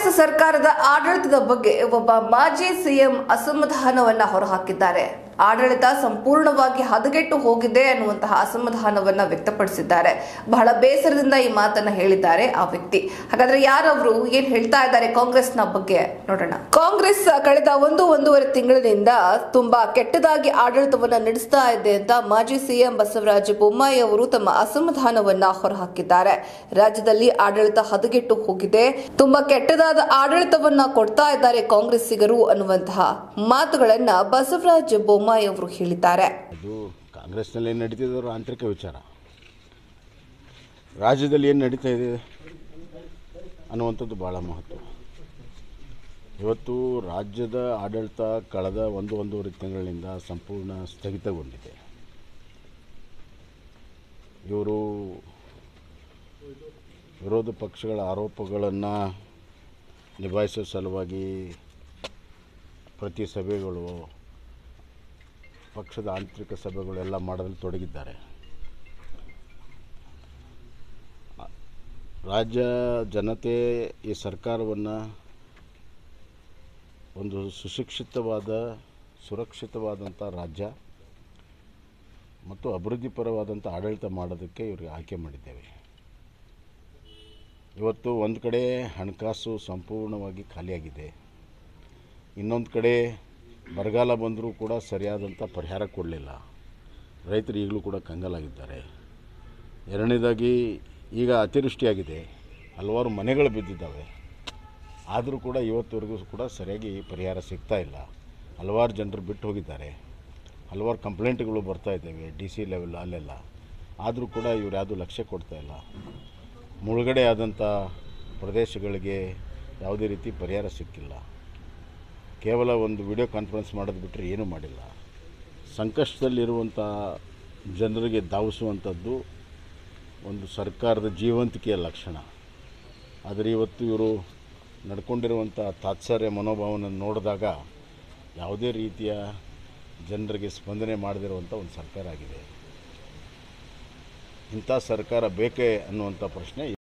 ಕಾಂಗ್ರೆಸ್ ಸರ್ಕಾರದ ಆಡಳಿತದ ಬಗ್ಗೆ ಒಬ್ಬ ಮಾಜಿ ಸಿಎಂ ಅಸಮಾಧಾನವನ್ನ ಹೊರಹಾಕಿದ್ದಾರೆ ಆಡಳಿತ ಸಂಪೂರ್ಣವಾಗಿ ಹದಗೆಟ್ಟು ಹೋಗಿದೆ ಅನ್ನುವಂತಹ ಅಸಮಾಧಾನವನ್ನ ವ್ಯಕ್ತಪಡಿಸಿದ್ದಾರೆ ಬಹಳ ಬೇಸರದಿಂದ ಈ ಮಾತನ್ನ ಹೇಳಿದ್ದಾರೆ ಆ ವ್ಯಕ್ತಿ ಹಾಗಾದ್ರೆ ಯಾರವರು ಏನ್ ಹೇಳ್ತಾ ಇದ್ದಾರೆ ಕಾಂಗ್ರೆಸ್ನ ಬಗ್ಗೆ ನೋಡೋಣ ಕಾಂಗ್ರೆಸ್ ಕಳೆದ ಒಂದು ಒಂದೂವರೆ ತಿಂಗಳಿನಿಂದ ತುಂಬಾ ಕೆಟ್ಟದಾಗಿ ಆಡಳಿತವನ್ನ ನಡೆಸ್ತಾ ಇದೆ ಅಂತ ಮಾಜಿ ಸಿಎಂ ಬಸವರಾಜ ಬೊಮ್ಮಾಯಿ ಅವರು ತಮ್ಮ ಅಸಮಾಧಾನವನ್ನ ಹೊರಹಾಕಿದ್ದಾರೆ ರಾಜ್ಯದಲ್ಲಿ ಆಡಳಿತ ಹದಗೆಟ್ಟು ಹೋಗಿದೆ ತುಂಬಾ ಕೆಟ್ಟದಾದ ಆಡಳಿತವನ್ನ ಕೊಡ್ತಾ ಇದ್ದಾರೆ ಕಾಂಗ್ರೆಸ್ಸಿಗರು ಅನ್ನುವಂತಹ ಮಾತುಗಳನ್ನ ಬಸವರಾಜ ಬೊಮ್ಮಾಯಿ ಅವರು ಹೇಳಿದ್ದಾರೆ ಅದು ಕಾಂಗ್ರೆಸ್ನಲ್ಲಿ ಏನು ನಡೀತಿದ್ರು ಆಂತರಿಕ ವಿಚಾರ ರಾಜ್ಯದಲ್ಲಿ ಏನು ನಡೀತಾ ಇದೆ ಅನ್ನುವಂಥದ್ದು ಭಾಳ ಮಹತ್ವ ಇವತ್ತು ರಾಜ್ಯದ ಆಡಳಿತ ಕಳೆದ ಒಂದು ಒಂದೂವರೆ ತಿಂಗಳಿನಿಂದ ಸಂಪೂರ್ಣ ಸ್ಥಗಿತಗೊಂಡಿದೆ ಇವರು ವಿರೋಧ ಪಕ್ಷಗಳ ಆರೋಪಗಳನ್ನು ನಿಭಾಯಿಸೋ ಸಲುವಾಗಿ ಪ್ರತಿ ಸಭೆಗಳು ಪಕ್ಷದ ಆಂತರಿಕ ಸಭೆಗಳೆಲ್ಲ ಮಾಡೋದ್ರಲ್ಲಿ ತೊಡಗಿದ್ದಾರೆ ಆ- ರಾಜ್ಯ ಜನತೆ ಈ ಸರ್ಕಾರವನ್ನು ಒಂದು ಸುಶಿಕ್ಷಿತವಾದ ಸುರಕ್ಷಿತವಾದಂಥ ರಾಜ್ಯ ಮತ್ತು ಅಭಿವೃದ್ಧಿಪರವಾದಂಥ ಆಡಳಿತ ಮಾಡೋದಕ್ಕೆ ಇವ್ರಿಗೆ ಆಯ್ಕೆ ಮಾಡಿದ್ದೇವೆ ಇವತ್ತು ಒಂದು ಕಡೆ ಹಣಕಾಸು ಸಂಪೂರ್ಣವಾಗಿ ಖಾಲಿಯಾಗಿದೆ ಇನ್ನೊಂದು ಕಡೆ ಬರಗಾಲ ಬಂದರೂ ಕೂಡ ಸರಿಯಾದಂಥ ಪರಿಹಾರ ಕೊಡಲಿಲ್ಲ ರೈತರು ಈಗಲೂ ಕೂಡ ಕಂಗಾಲಾಗಿದ್ದಾರೆ ಎರಡನೇದಾಗಿ ಈಗ ಅತಿವೃಷ್ಟಿಯಾಗಿದೆ ಹಲವಾರು ಮನೆಗಳು ಬಿದ್ದಿದ್ದಾವೆ ಆದರೂ ಕೂಡ ಇವತ್ತವರೆಗೂ ಕೂಡ ಸರಿಯಾಗಿ ಪರಿಹಾರ ಸಿಗ್ತಾ ಇಲ್ಲ ಹಲವಾರು ಜನರು ಬಿಟ್ಟು ಹೋಗಿದ್ದಾರೆ ಹಲವಾರು ಕಂಪ್ಲೇಂಟ್ಗಳು ಬರ್ತಾ ಇದ್ದಾವೆ ಡಿ ಸಿ ಲೆವೆಲ್ ಅಲ್ಲೆಲ್ಲ ಆದರೂ ಕೂಡ ಇವ್ರು ಯಾವುದೂ ಲಕ್ಷ್ಯ ಕೊಡ್ತಾ ಇಲ್ಲ ಮುಳುಗಡೆ ಆದಂಥ ಪ್ರದೇಶಗಳಿಗೆ ಯಾವುದೇ ರೀತಿ ಪರಿಹಾರ ಸಿಕ್ಕಿಲ್ಲ ಕೇವಲ ಒಂದು ವಿಡಿಯೋ ಕಾನ್ಫರೆನ್ಸ್ ಮಾಡೋದು ಬಿಟ್ಟರೆ ಏನೂ ಮಾಡಿಲ್ಲ ಸಂಕಷ್ಟದಲ್ಲಿರುವಂಥ ಜನರಿಗೆ ಧಾವಿಸುವಂಥದ್ದು ಒಂದು ಸರ್ಕಾರದ ಜೀವಂತಿಕೆಯ ಲಕ್ಷಣ ಆದರೆ ಇವತ್ತು ಇವರು ನಡ್ಕೊಂಡಿರುವಂಥ ತಾತ್ಸರ್ಯ ಮನೋಭಾವನ ನೋಡಿದಾಗ ಯಾವುದೇ ರೀತಿಯ ಜನರಿಗೆ ಸ್ಪಂದನೆ ಮಾಡದಿರುವಂಥ ಒಂದು ಸರ್ಕಾರ ಆಗಿದೆ ಇಂಥ ಸರ್ಕಾರ ಬೇಕೇ ಅನ್ನುವಂಥ ಪ್ರಶ್ನೆ